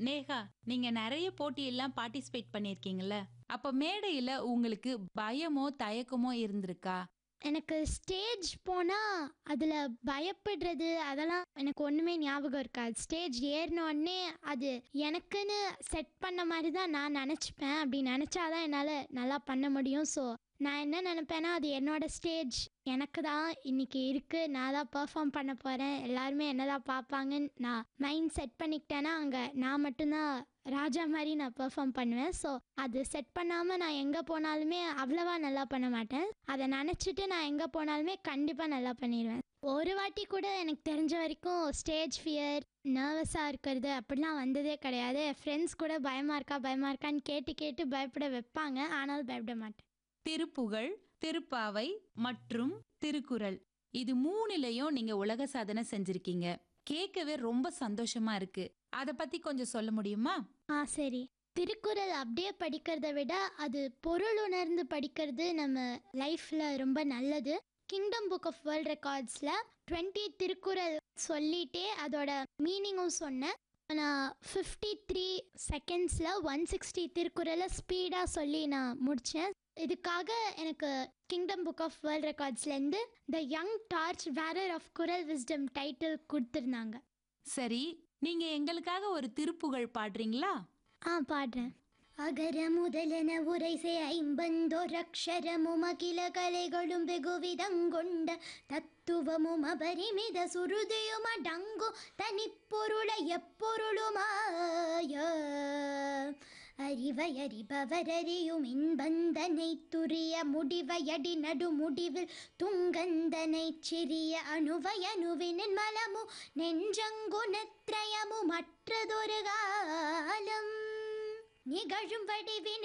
நேஹா நீங்க நிறைய போட்டியெல்லாம் பார்ட்டிசிபேட் பண்ணிருக்கீங்கல்ல அப்ப மேடையில உங்களுக்கு பயமோ தயக்கமோ இருந்திருக்கா எனக்கு ஸ்டேஜ் போனால் அதில் பயப்படுறது அதெல்லாம் எனக்கு ஒன்றுமே ஞாபகம் இருக்காது ஸ்டேஜ் ஏறினோடனே அது எனக்குன்னு செட் பண்ண மாதிரி தான் நான் நினச்சிப்பேன் அப்படி நினச்சாதான் என்னால் நல்லா பண்ண முடியும் ஸோ நான் என்ன நினைப்பேன்னா அது என்னோட ஸ்டேஜ் எனக்கு தான் இன்னைக்கு இருக்குது நான் தான் பெர்ஃபார்ம் பண்ண போகிறேன் எல்லாருமே என்ன தான் பார்ப்பாங்கன்னு நான் மைண்ட் செட் பண்ணிக்கிட்டேன்னா அங்கே நான் மட்டும்தான் ராஜா மாதிரி நான் பெர்ஃபார்ம் பண்ணுவேன் ஸோ அது செட் பண்ணாமல் நான் எங்கே போனாலுமே அவ்வளவா நல்லா பண்ண மாட்டேன் அதை நினச்சிட்டு நான் எங்கே போனாலுமே கண்டிப்பாக நல்லா பண்ணிடுவேன் ஒரு வாட்டி கூட எனக்கு தெரிஞ்ச வரைக்கும் ஸ்டேஜ் ஃபியர் நர்வஸாக இருக்கிறது அப்படிலாம் வந்ததே கிடையாது என் ஃப்ரெண்ட்ஸ் கூட பயமாக இருக்கா பயமாக இருக்கான்னு கேட்டு கேட்டு பயப்பட வைப்பாங்க ஆனாலும் பயப்பட மாட்டேன் திருப்புகழ் திருப்பாவை மற்றும் திருக்குறள் இது மூணுலயும் நீங்க உலக சாதனை செஞ்சிருக்கீங்க கேட்கவே ரொம்ப சந்தோஷமா இருக்கு அத பத்தி கொஞ்சம் சொல்ல முடியுமா ஆ சரி திருக்குறள் அப்படியே படிக்கிறத விட அது பொருள் உணர்ந்து படிக்கிறது நம்ம லைஃப்பில் ரொம்ப நல்லது கிங்டம் புக் ஆஃப் வேர்ல்ட் ரெக்கார்ட்ஸில் டுவெண்ட்டி திருக்குறள் சொல்லிட்டே அதோட மீனிங்கும் சொன்னேன் நான் ஃபிஃப்டி த்ரீ செகண்ட்ஸில் ஒன் சிக்ஸ்டி திருக்குறளை ஸ்பீடாக சொல்லி நான் முடித்தேன் இதுக்காக எனக்கு கிங்டம் புக் ஆஃப் வேர்ல்ட் ரெக்கார்ட்ஸ்லேருந்து the young torch bearer of Kural wisdom title கொடுத்துருந்தாங்க சரி நீங்க எங்களுக்காக ஒரு திருப்புகழ் பாடுறீங்களா ஆ பாடுறேன் அகர முதலென உரைசே ஐம்பந்தொரக்ஷரமும் அகில கலைகளும் வெகுவிதங்கொண்ட தத்துவமும் அபரிமித சுருதியும் அடங்கு தனிப்பொருள எப்பொருளுமாய அறிவையறிபவரறியும் இன்பந்தனை துரிய முடிவையடி நடு முடிவில் துங்கந்தனை சிறிய அணுவயணுவினின் மலமு நெஞ்சங்கு நெத்ரயமு மற்றதொரு காலம் நிகழும் வடிவின்